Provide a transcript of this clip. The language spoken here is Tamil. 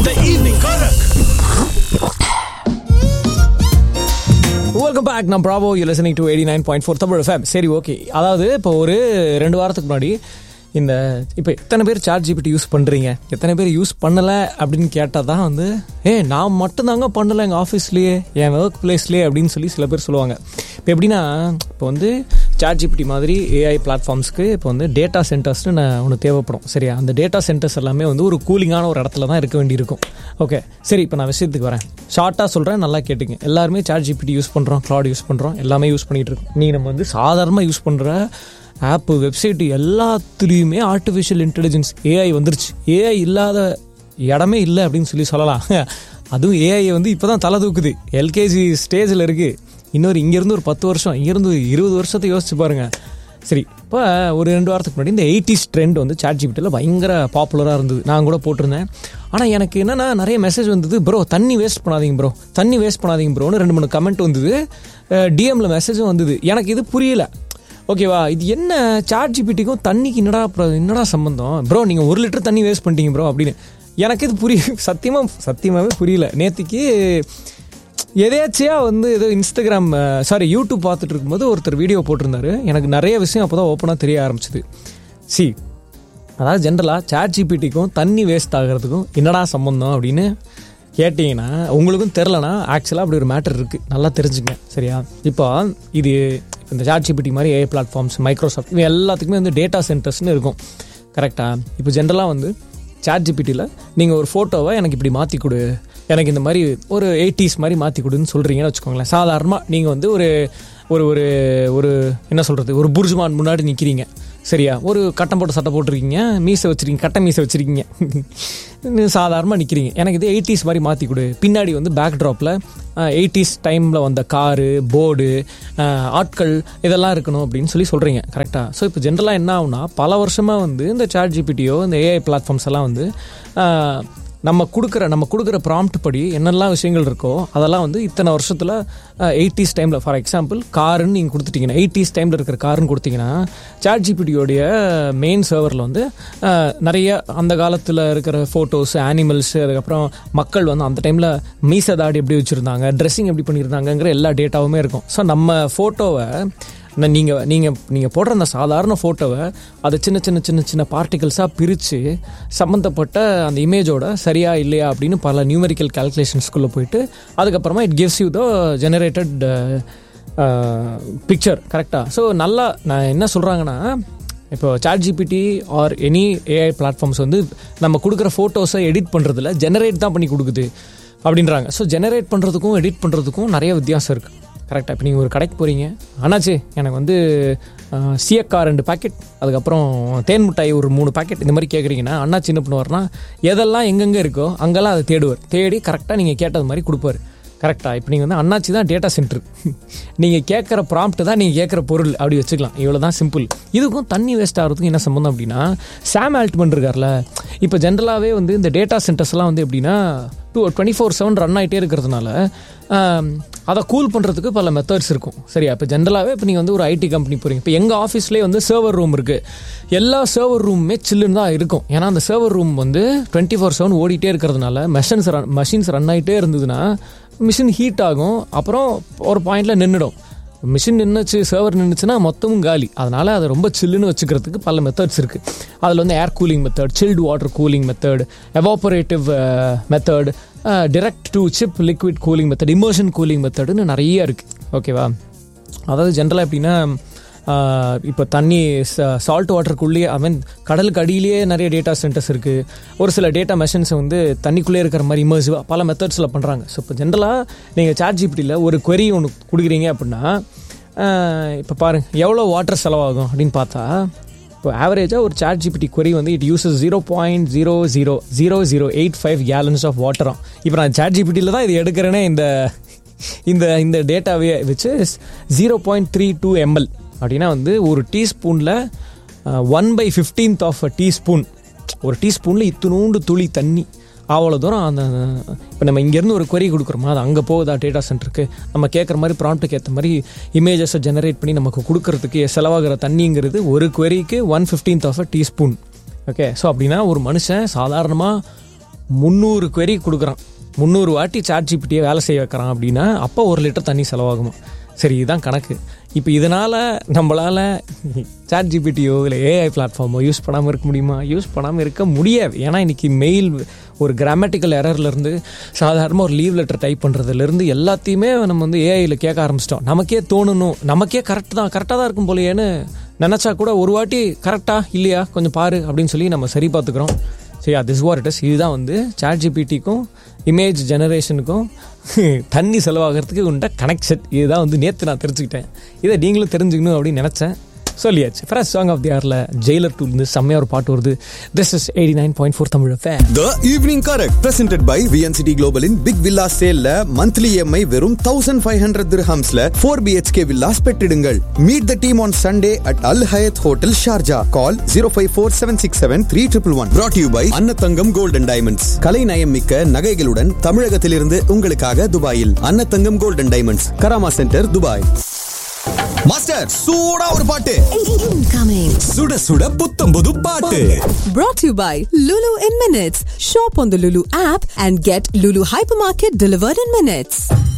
The evening Karak. Welcome back நான் Bravo you listening to eighty nine point four Tamil fame சரி ஓகே அதாவது இப்போ ஒரு ரெண்டு வாரத்துக்கு முன்னாடி இந்த இப்போ எத்தனை பேர் சார்ட் ஜிபிடி யூஸ் பண்ணுறீங்க எத்தனை பேர் யூஸ் பண்ணலை அப்படின்னு கேட்டால் தான் வந்து ஏ நான் மட்டும்தாங்க பண்ணலை எங்கள் ஆஃபீஸ்லேயே என் ஒர்க் பிளேஸ்லேயே அப்படின்னு சொல்லி சில பேர் சொல்லுவாங்க இப்போ எப்படின்னா இப்போ வந்து சார்ட் ஜிபிடி மாதிரி ஏஐ பிளாட்ஃபார்ம்ஸ்க்கு இப்போ வந்து டேட்டா சென்டர்ஸ்னு நான் ஒன்று தேவைப்படும் சரியா அந்த டேட்டா சென்டர்ஸ் எல்லாமே வந்து ஒரு கூலிங்கான ஒரு இடத்துல தான் இருக்க வேண்டியிருக்கும் ஓகே சரி இப்போ நான் விஷயத்துக்கு வரேன் ஷார்ட்டாக சொல்கிறேன் நல்லா கேட்டுங்க எல்லாருமே சார்ட் ஜிபிடி யூஸ் பண்ணுறோம் க்ளவுட் யூஸ் பண்ணுறோம் எல்லாமே யூஸ் பண்ணிகிட்டு இருக்கோம் நீ நம்ம வந்து சாதாரணமாக யூஸ் பண்ணுற ஆப்பு வெப்சைட் எல்லாத்துலேயுமே ஆர்டிஃபிஷியல் இன்டெலிஜென்ஸ் ஏஐ வந்துருச்சு ஏஐ இல்லாத இடமே இல்லை அப்படின்னு சொல்லி சொல்லலாம் அதுவும் ஏஐ வந்து இப்போ தான் தலை தூக்குது எல்கேஜி ஸ்டேஜில் இருக்குது இன்னொரு இங்கேருந்து ஒரு பத்து வருஷம் இங்கேருந்து ஒரு இருபது வருஷத்தை யோசிச்சு பாருங்க சரி இப்போ ஒரு ரெண்டு வாரத்துக்கு முன்னாடி இந்த எயிட்டிஸ் ட்ரெண்ட் வந்து சாட் ஜிபிட்டியில் பயங்கர பாப்புலராக இருந்தது நான் கூட போட்டிருந்தேன் ஆனால் எனக்கு என்னென்னா நிறைய மெசேஜ் வந்தது ப்ரோ தண்ணி வேஸ்ட் பண்ணாதீங்க ப்ரோ தண்ணி வேஸ்ட் பண்ணாதீங்க ப்ரோன்னு ரெண்டு மூணு கமெண்ட் வந்தது டிஎம்ல மெசேஜும் வந்தது எனக்கு இது புரியல ஓகேவா இது என்ன சாட் ஜிபிட்டிக்கும் தண்ணிக்கு என்னடா அப்புறம் என்னடா சம்பந்தம் ப்ரோ நீங்கள் ஒரு லிட்டர் தண்ணி வேஸ்ட் பண்ணிட்டீங்க ப்ரோ அப்படின்னு எனக்கு இது புரிய சத்தியமாக சத்தியமாகவே புரியல நேற்றுக்கு எதேச்சியா வந்து ஏதோ இன்ஸ்டாகிராம் சாரி யூடியூப் பார்த்துட்டு இருக்கும்போது ஒருத்தர் வீடியோ போட்டிருந்தாரு எனக்கு நிறைய விஷயம் அப்போ தான் ஓப்பனாக தெரிய ஆரம்பிச்சுது சி அதாவது ஜென்ரலாக சாட் ஜிபிடிக்கும் தண்ணி வேஸ்ட் ஆகிறதுக்கும் என்னடா சம்பந்தம் அப்படின்னு கேட்டிங்கன்னா உங்களுக்கும் தெரிலனா ஆக்சுவலாக அப்படி ஒரு மேட்டர் இருக்குது நல்லா தெரிஞ்சுங்க சரியா இப்போ இது இந்த சாட் ஜிபிடி மாதிரி ஏஐ பிளாட்ஃபார்ம்ஸ் மைக்ரோசாஃப்ட் இவங்க எல்லாத்துக்குமே வந்து டேட்டா சென்டர்ஸ்னு இருக்கும் கரெக்டாக இப்போ ஜென்ரலாக வந்து சாட் ஜிபிட்டியில் நீங்கள் ஒரு ஃபோட்டோவை எனக்கு இப்படி மாற்றி கொடு எனக்கு இந்த மாதிரி ஒரு எயிட்டிஸ் மாதிரி மாற்றி கொடுன்னு சொல்கிறீங்கன்னு வச்சுக்கோங்களேன் சாதாரணமாக நீங்கள் வந்து ஒரு ஒரு ஒரு ஒரு என்ன சொல்கிறது ஒரு புர்ஜுமான் முன்னாடி நிற்கிறீங்க சரியா ஒரு கட்டம் போட்ட சட்டை போட்டிருக்கீங்க மீசை வச்சுருக்கீங்க கட்டை மீசை வச்சுருக்கீங்க சாதாரணமாக நிற்கிறீங்க எனக்கு இது எயிட்டிஸ் மாதிரி மாற்றி கொடு பின்னாடி வந்து பேக் ட்ராப்பில் எயிட்டிஸ் டைமில் வந்த காரு போர்டு ஆட்கள் இதெல்லாம் இருக்கணும் அப்படின்னு சொல்லி சொல்கிறீங்க கரெக்டாக ஸோ இப்போ ஜென்ரலாக என்ன ஆகுனா பல வருஷமாக வந்து இந்த சாட் ஜிபிடியோ இந்த ஏஐ பிளாட்ஃபார்ம்ஸ் எல்லாம் வந்து நம்ம கொடுக்குற நம்ம கொடுக்குற ப்ராம்ப்ட் படி என்னெல்லாம் விஷயங்கள் இருக்கோ அதெல்லாம் வந்து இத்தனை வருஷத்தில் எயிட்டிஸ் டைமில் ஃபார் எக்ஸாம்பிள் காருன்னு நீங்கள் கொடுத்துட்டீங்கன்னா எயிட்டிஸ் டைமில் இருக்கிற காருன்னு கொடுத்தீங்கன்னா சாட் ஜிபிடியோடைய மெயின் சர்வரில் வந்து நிறைய அந்த காலத்தில் இருக்கிற ஃபோட்டோஸ் ஆனிமல்ஸ் அதுக்கப்புறம் மக்கள் வந்து அந்த டைமில் மீச தாடி எப்படி வச்சுருந்தாங்க ட்ரெஸ்ஸிங் எப்படி பண்ணியிருந்தாங்கங்கிற எல்லா டேட்டாவுமே இருக்கும் ஸோ நம்ம ஃபோட்டோவை நீங்கள் நீங்கள் நீங்கள் போடுற அந்த சாதாரண ஃபோட்டோவை அதை சின்ன சின்ன சின்ன சின்ன பார்ட்டிகல்ஸாக பிரித்து சம்மந்தப்பட்ட அந்த இமேஜோட சரியா இல்லையா அப்படின்னு பல நியூமெரிக்கல் கால்குலேஷன்ஸ்குள்ளே போயிட்டு அதுக்கப்புறமா it gives you the generated picture கரெக்டாக ஸோ நல்லா நான் என்ன சொல்கிறாங்கன்னா இப்போ chat GPT or any AI platforms வந்து நம்ம கொடுக்குற ஃபோட்டோஸை எடிட் பண்ணுறதுல ஜெனரேட் தான் பண்ணி கொடுக்குது அப்படின்றாங்க ஸோ ஜெனரேட் பண்ணுறதுக்கும் எடிட் பண்ணுறதுக்கும் நிறைய வித்தியாசம் இருக்குது கரெக்டாக இப்போ நீங்கள் ஒரு கடைக்கு போகிறீங்க அண்ணாச்சி எனக்கு வந்து சியக்கா ரெண்டு பாக்கெட் அதுக்கப்புறம் தேன் மிட்டாய் ஒரு மூணு பாக்கெட் இந்த மாதிரி கேட்குறீங்கன்னா அண்ணாச்சி என்ன பண்ணுவார்னா எதெல்லாம் எங்கெங்கே இருக்கோ அங்கெல்லாம் அதை தேடுவார் தேடி கரெக்டாக நீங்கள் கேட்டது மாதிரி கொடுப்பாரு கரெக்டாக இப்போ நீங்கள் வந்து அண்ணாச்சி தான் டேட்டா சென்டர் நீங்கள் கேட்குற ப்ராம்ப்ட் தான் நீங்கள் கேட்குற பொருள் அப்படி வச்சுக்கலாம் இவ்வளோ தான் சிம்பிள் இதுக்கும் தண்ணி வேஸ்ட் ஆகிறதுக்கும் என்ன சம்மந்தம் அப்படின்னா சாம் ஆல்ட்மன் இருக்கார்ல இப்போ ஜென்ரலாகவே வந்து இந்த டேட்டா சென்டர்ஸ்லாம் வந்து எப்படின்னா two twenty four seven run ஆகிட்டே இருக்கிறதுனால அதை கூல் பண்ணுறதுக்கு பல மெத்தட்ஸ் இருக்கும் சரியா இப்போ ஜென்ரலாகவே இப்போ நீங்கள் வந்து ஒரு ஐடி கம்பெனி போகிறீங்க இப்போ எங்கள் ஆஃபீஸ்லேயே வந்து சர்வர் ரூம் இருக்குது எல்லா சர்வர் ரூமுமே சில்லுன்னு தான் இருக்கும் ஏன்னா அந்த சர்வர் ரூம் வந்து டுவெண்ட்டி ஃபோர் செவன் ஓடிட்டே இருக்கிறதுனால மெஷின்ஸ் ரன் மஷின்ஸ் ரன் ஆகிட்டே இருந்ததுன்னா மிஷின் ஹீட் ஆகும் அப்புறம் ஒரு பாயிண்டில் நின்றுடும் மிஷின் நின்றுச்சு சர்வர் நின்றுச்சுன்னா மொத்தமும் காலி அதனால் அதை ரொம்ப சில்லுன்னு வச்சுக்கிறதுக்கு பல மெத்தட்ஸ் இருக்குது அதில் வந்து air cooling method chilled water cooling method evaporative method direct to chip liquid cooling method immersion cooling மெத்தடுன்னு நிறைய இருக்குது ஓகேவா அதாவது ஜென்ரலாக எப்படின்னா இப்போ தண்ணி சால்ட் வாட்டருக்குள்ளேயே ஐ மீன் கடலுக்கு அடியிலேயே நிறைய டேட்டா சென்டர்ஸ் இருக்குது ஒரு சில டேட்டா மெஷின்ஸை வந்து தண்ணிக்குள்ளே இருக்கிற மாதிரி இமர்சிவாக பல மெத்தட்ஸில் பண்ணுறாங்க ஸோ இப்போ ஜென்ரலாக நீங்கள் சாட் ஜிபிட்டியில் ஒரு query ஒன்று கொடுக்குறீங்க அப்படின்னா இப்போ பாருங்கள் எவ்வளோ வாட்டர் செலவாகும் அப்படின்னு பார்த்தா இப்போ ஆவரேஜாக ஒரு சாட் ஜிபிடி query வந்து it uses zero point zero zero zero zero eight five gallons of வாட்டரும் இப்போ நான் சாட் ஜிபிட்டியில் தான் இது எடுக்கிறேனே இந்த இந்த இந்த டேட்டாவே வச்சு zero point three two ML அப்படின்னா வந்து ஒரு டீஸ்பூனில் one by fifteenth of a teaspoon ஒரு டீஸ்பூனில் இத்தினூண்டு துளி தண்ணி அவ்வளோ தூரம் அந்த இப்போ நம்ம இங்கேருந்து ஒரு query கொடுக்குறோமா அது அங்கே போகுதா டேட்டா சென்டருக்கு நம்ம கேட்குற மாதிரி ப்ராம்ப்ட்டுக்கு ஏற்ற மாதிரி இமேஜஸை ஜெனரேட் பண்ணி நமக்கு கொடுக்கறதுக்கு செலவாகிற தண்ணிங்கிறது ஒரு queryக்கு one fifteenth of a teaspoon okay so அப்படின்னா ஒரு மனுஷன் சாதாரணமாக முந்நூறு query கொடுக்குறான் முந்நூறு வாட்டி சாட் ஜிபிடியை வேலை செய்ய வைக்கிறான் அப்படின்னா அப்போ ஒரு லிட்டர் தண்ணி செலவாகுமா சரி இதுதான் கணக்கு இப்போ இதனால் நம்மளால் சாட் ஜிபிடியோ இல்லை ஏஐ பிளாட்ஃபார்மோ யூஸ் பண்ணாமல் இருக்க முடியுமா யூஸ் பண்ணாமல் இருக்க முடியாது ஏன்னா இன்றைக்கி மெயில் ஒரு கிராமட்டிக்கல் எரர்லேருந்து சாதாரணமாக ஒரு லீவ் லெட்டர் டைப் பண்ணுறதுலேருந்து எல்லாத்தையுமே நம்ம வந்து ஏஐயில் கேட்க ஆரம்பிச்சிட்டோம் நமக்கே தோணணும் நமக்கே கரெக்ட் தான் கரெக்டாக தான் இருக்கும் போலையேன்னு நினச்சா கூட ஒரு வாட்டி கரெக்டாக இல்லையா கொஞ்சம் பாரு அப்படின்னு சொல்லி நம்ம சரி பார்த்துக்குறோம் சரி திஸ் வார் இட் இஸ் இதுதான் வந்து சாட் ஜிபிடிக்கும் இமேஜ் ஜெனரேஷனுக்கும் தண்ணி செலவாகிறதுக்கு உண்ட கனெக்ஷன் இதுதான் வந்து நேற்று நான் தெரிஞ்சுக்கிட்டேன் இதை நீங்களும் தெரிஞ்சுக்கணும் அப்படின்னு நினச்சேன் சொல்லியாச்சு ஃபர்ஸ்ட் சாங் ஆஃப் தி ஆரில் ஜெயிலர் டூ இருந்து செம்மையாக ஒரு பாட்டு வருது this is eighty nine point four Tamil fan The Evening Correct presented by VNCT Global in Big Villa Sale ல monthly EMI வெறும் 1500 dirhamsல 4 BHK villas பெற்றிடுங்கள் Meet the team on Sunday at Al Hayat Hotel Sharjah call 0547673111 brought to you by அன்னத்தங்கம் Gold and Diamonds கலை நயம் மிக்க நகைகளுடன் தமிழகத்திலிருந்து உங்களுக்காக துபாயில் அன்னத்தங்கம் Gold and Diamonds Karama centre Dubai master சூடா ஒரு பாட்டு Incoming. சுட சுட புத்தம் புது பாட்டு Brought to you by Lulu in Minutes. Shop on the Lulu app and get Lulu Hypermarket delivered in minutes.